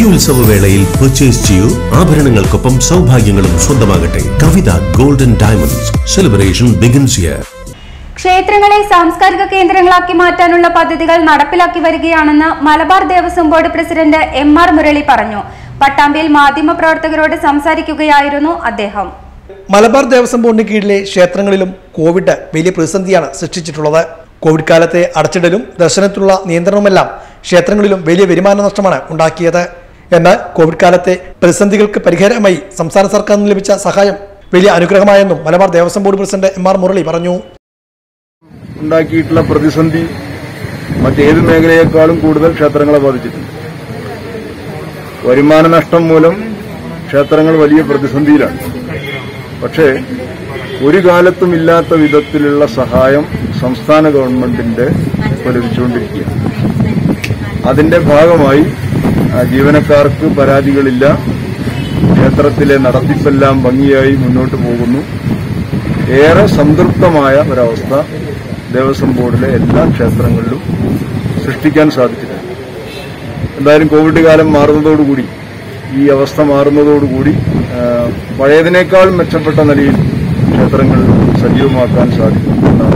ഈ ഉത്സവവേളയിൽ പർച്ചേസ് ചെയ്യൂ ആഭരണങ്ങൾക്കൊപ്പം സൗഭാഗ്യങ്ങളും സ്വന്തമാകട്ടെ Kavitha golden diamonds celebration begins here ക്ഷേത്രങ്ങളെ സാംസ്കാരിക കേന്ദ്രങ്ങളാക്കി മാറ്റാനുള്ള പദ്ധതികൾ നടപ്പിലാക്കി വരികയാണെന്ന് Malabar Devaswom board president M R Murali പറഞ്ഞു പട്ടാമ്പിയിൽ മാധ്യമപ്രവർത്തകരോട് സംസാരിക്കുകയായിരുന്നു അദ്ദേഹം മലബാർ ദേവസ്വം ബോർഡിന് കീഴിലെ ക്ഷേത്രങ്ങളിലും കോവിഡ് വലിയ പ്രതിസന്ധിയാണ് സൃഷ്ടിച്ചിട്ടുള്ളത് കോവിഡ് കാലത്തെ അടച്ചിടലും ദർശനത്തിലുള്ള നിയന്ത്രണവുമെല്ലാം ക്ഷേത്രങ്ങളിലും വലിയ വരുമാന നഷ്ടമാണ് ഉണ്ടാക്കിയത് എന്നാൽ കോവിഡ് കാലത്തെ പ്രതിസന്ധികൾക്ക് പരിഹാരമായി സംസ്ഥാന സർക്കാരിൽ നിന്ന് ലഭിച്ച സഹായം വലിയ അനുഗ്രഹമായെന്നും Malabar Devaswom board president M R Murali പറഞ്ഞു ഉണ്ടാക്കിയിട്ടുള്ള പ്രതിസന്ധി മറ്റേത് മേഖലയെക്കാളും കൂടുതൽ ക്ഷേത്രങ്ങളെ ബാധിച്ചിട്ടുണ്ട് വരുമാന നഷ്ടം മൂലം ക്ഷേത്രങ്ങൾ വലിയ പ്രതിസന്ധിയിലാണ് പക്ഷേ ഒരു കാലത്തും ഇല്ലാത്ത വിധത്തിലുള്ള സഹായം സംസ്ഥാന ഗവൺമെന്റിന്റെ ഇപ്പോൾ ലഭിച്ചുകൊണ്ടിരിക്കുകയാണ് അതിന്റെ ഭാഗമായി ആ, ജീവനക്കാർക്ക് പരാതികളില്ല ക്ഷേത്രത്തിലെ നടത്തിപ്പെല്ലാം ഭംഗിയായി മുന്നോട്ട് പോകുന്നു ഏറെ സംതൃപ്തമായ ഒരവസ്ഥ ദേവസ്വം ബോർഡിലെ എല്ലാ ക്ഷേത്രങ്ങളിലും സൃഷ്ടിക്കാൻ സാധിച്ചിട്ടുണ്ട് എന്തായാലും കോവിഡ് കാലം മാറുന്നതോടുകൂടി ഈ അവസ്ഥ മാറുന്നതോടുകൂടി ആ, പഴയതിനേക്കാൾ മെച്ചപ്പെട്ട നിലയിൽ ക്ഷേത്രങ്ങൾ സജീവമാക്കാൻ സാധിക്കും എന്നാണ്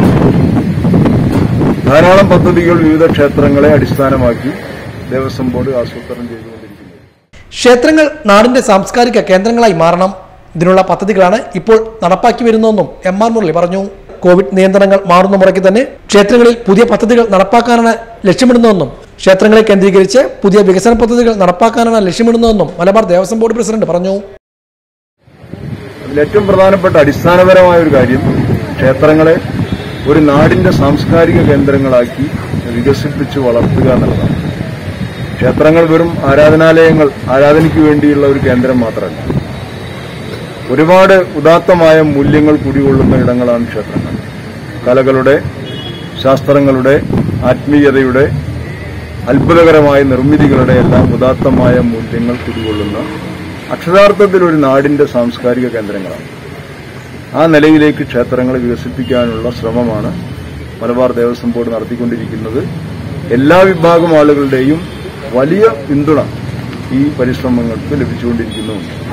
ധാരാളം പദ്ധതികൾ വിവിധ ക്ഷേത്രങ്ങളെ അടിസ്ഥാനമാക്കി ദേവസ്വം ബോർഡ് ആസൂത്രണം ചെയ്തുകൊണ്ടിരിക്കുന്നത് ക്ഷേത്രങ്ങൾ നാടിന്റെ സാംസ്കാരിക കേന്ദ്രങ്ങളായി മാറണം ഇതിനുള്ള പദ്ധതികളാണ് ഇപ്പോൾ നടപ്പാക്കി വരുന്നതെന്നും എം ആർ മുരളി പറഞ്ഞു കോവിഡ് നിയന്ത്രണങ്ങൾ മാറുന്ന മുറയ്ക്ക് തന്നെ ക്ഷേത്രങ്ങളിൽ പുതിയ പദ്ധതികൾ നടപ്പാക്കാനാണ് ലക്ഷ്യമിടുന്നതെന്നും ക്ഷേത്രങ്ങളെ കേന്ദ്രീകരിച്ച് പുതിയ വികസന പദ്ധതികൾ നടപ്പാക്കാനാണ് ലക്ഷ്യമിടുന്നതെന്നും മലബാർ ദേവസ്വം ബോർഡ് പ്രസിഡന്റ് പറഞ്ഞു അതിലേറ്റവും പ്രധാനപ്പെട്ട അടിസ്ഥാനപരമായ ഒരു കാര്യം ക്ഷേത്രങ്ങളെ ഒരു നാടിന്റെ സാംസ്കാരിക കേന്ദ്രങ്ങളാക്കി വികസിപ്പിച്ച് വളർത്തുക എന്നുള്ളതാണ് ക്ഷേത്രങ്ങൾ വെറും ആരാധനാലയങ്ങൾ ആരാധനയ്ക്ക് വേണ്ടിയുള്ള ഒരു കേന്ദ്രം മാത്രമല്ല ഒരുപാട് ഉദാത്തമായ മൂല്യങ്ങൾ കുടികൊള്ളുന്ന ഇടങ്ങളാണ് ക്ഷേത്രങ്ങൾ കലകളുടെ ശാസ്ത്രങ്ങളുടെ ആത്മീയതയുടെ അത്ഭുതകരമായ നിർമ്മിതികളുടെ എല്ലാം ഉദാത്തമായ മൂല്യങ്ങൾ കുടികൊള്ളുന്ന അക്ഷരാർത്ഥത്തിൽ ഒരു നാടിന്റെ സാംസ്കാരിക കേന്ദ്രങ്ങളാണ് ആ നിലയിലേക്ക് ക്ഷേത്രങ്ങളെ വികസിപ്പിക്കാനുള്ള ശ്രമമാണ് മലബാർ ദേവസ്വം ബോർഡ് നടത്തിക്കൊണ്ടിരിക്കുന്നത് എല്ലാ വിഭാഗം ആളുകളുടെയും വലിയ പിന്തുണ ഈ പരിശ്രമങ്ങൾക്ക് ലഭിച്ചുകൊണ്ടിരിക്കുന്നുമുണ്ട്